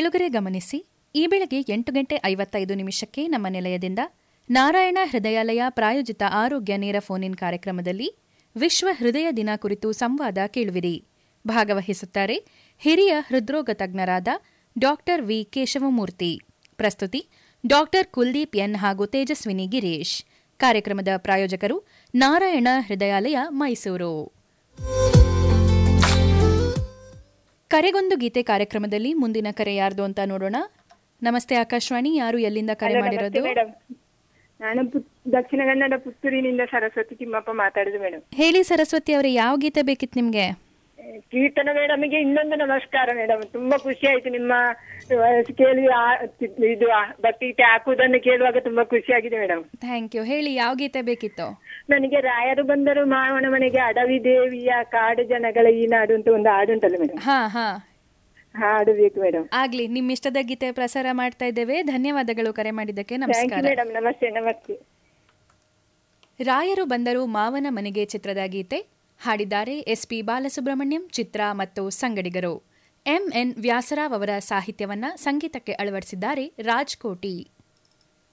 ಕೇಳುಗರೆ ಗಮನಿಸಿ ಈ ಬೆಳಗ್ಗೆ ಎಂಟು ಗಂಟೆ ಐವತ್ತೈದು ನಿಮಿಷಕ್ಕೆ ನಮ್ಮ ನಿಲಯದಿಂದ ನಾರಾಯಣ ಹೃದಯಾಲಯ ಪ್ರಾಯೋಜಿತ ಆರೋಗ್ಯ ನೇರ ಫೋನ್ ಇನ್ ಕಾರ್ಯಕ್ರಮದಲ್ಲಿ ವಿಶ್ವ ಹೃದಯ ದಿನ ಕುರಿತು ಸಂವಾದ ಕೇಳುವಿರಿ ಭಾಗವಹಿಸುತ್ತಾರೆ ಹಿರಿಯ ಹೃದ್ರೋಗ ತಜ್ಞರಾದ ಡಾಕ್ಟರ್ ವಿ ಕೇಶವಮೂರ್ತಿ ಪ್ರಸ್ತುತಿ ಡಾಕ್ಟರ್ ಕುಲ್ದೀಪ್ ಎನ್ ಹಾಗೂ ತೇಜಸ್ವಿನಿ ಗಿರೀಶ್ ಕಾರ್ಯಕ್ರಮದ ಪ್ರಾಯೋಜಕರು ನಾರಾಯಣ ಹೃದಯಾಲಯ ಮೈಸೂರು ಕರೆಗೊಂದು ಗೀತೆ ಕಾರ್ಯಕ್ರಮದಲ್ಲಿ ಮುಂದಿನ ಕರೆ ಯಾರ್ದು ಅಂತ ನೋಡೋಣ ನಮಸ್ತೆ ಆಕಾಶವಾಣಿ ಯಾರು ಎಲ್ಲಿಂದ ಕರೆ ಹಲೋ, ಮಾಡಿರೋದು ನಮಸ್ತೆ ಮೇಡಮ್ ನಾನು ಪುತ್- ದಕ್ಷಿಣ ಕನ್ನಡ ಪುತ್ತೂರಿನಿಂದ ಸರಸ್ವತಿ ತಿಮ್ಮಪ್ಪ ಮಾತಾಡುದು ಮೇಡಮ್ ಹೇಳಿ ಸರಸ್ವತಿ ಅವರೇ ಯಾವ ಗೀತೆ ಬೇಕಿತ್ತು ನಿಮ್ಗೆ ಕೀರ್ತನ ಮೇಡಮ್ಗೆ ಇನ್ನೊಂದು ನಮಸ್ಕಾರ ಮೇಡಮ್ ತುಂಬಾ ಖುಷಿ ಆಯ್ತು ನಿಮ್ಮ ಆ, ಕೇಳಿ ಆ- ಇದು ಆ, ಭಕ್ತಿಗೀತೆ ಹಾಕುವುದನ್ನು ಕೇಳುವಾಗ ತುಂಬಾ ಖುಷಿ ಆಗಿದೆ ಮೇಡಮ್ ಥ್ಯಾಂಕ್ ಯು ಹೇಳಿ ಯಾವ ಗೀತೆ ಬೇಕಿತ್ತು ನನಗೆ ರಾಯರು ಬಂದರು ಮಾವನ ಮನೆಗೆ ಅಡವಿ ದೇವಿಯ ಕಾಡು ಜನಗಳ ಈ ನಾಡು ಅಂತ ಒಂದು ಹಾಡು ಉಂಟಲ್ಲ ಮೇಡಮ್ ಹಾ ಹಾ ಹಾಡು ಬೇಕು ಮೇಡಮ್ ಆಗ್ಲಿ ನಿಮ್ ಇಷ್ಟದ ಗೀತೆ ಪ್ರಸಾರ ಮಾಡ್ತಾ ಇದ್ದೇವೆ ಧನ್ಯವಾದಗಳು ಕರೆ ಮಾಡಿದ್ದಕ್ಕೆ ಥ್ಯಾಂಕ್ ಯು ನಮಸ್ಕಾರ ಮೇಡಮ್ ನಮಸ್ತೆ ನಮಸ್ತೆ ರಾಯರು ಬಂದರು ಮಾವನ ಮನೆಗೆ ಚಿತ್ರದ ಗೀತೆ ಹಾಡಿದ್ದಾರೆ ಎಸ್ಪಿ ಬಾಲಸುಬ್ರಹ್ಮಣ್ಯಂ ಚಿತ್ರ ಮತ್ತು ಸಂಗಡಿಗರು ಎಂಎನ್ ವ್ಯಾಸರಾವ್ ಅವರ ಸಾಹಿತ್ಯವನ್ನ ಸಂಗೀತಕ್ಕೆ ಅಳವಡಿಸಿದ್ದಾರೆ ರಾಜ್ ಕೋಟಿ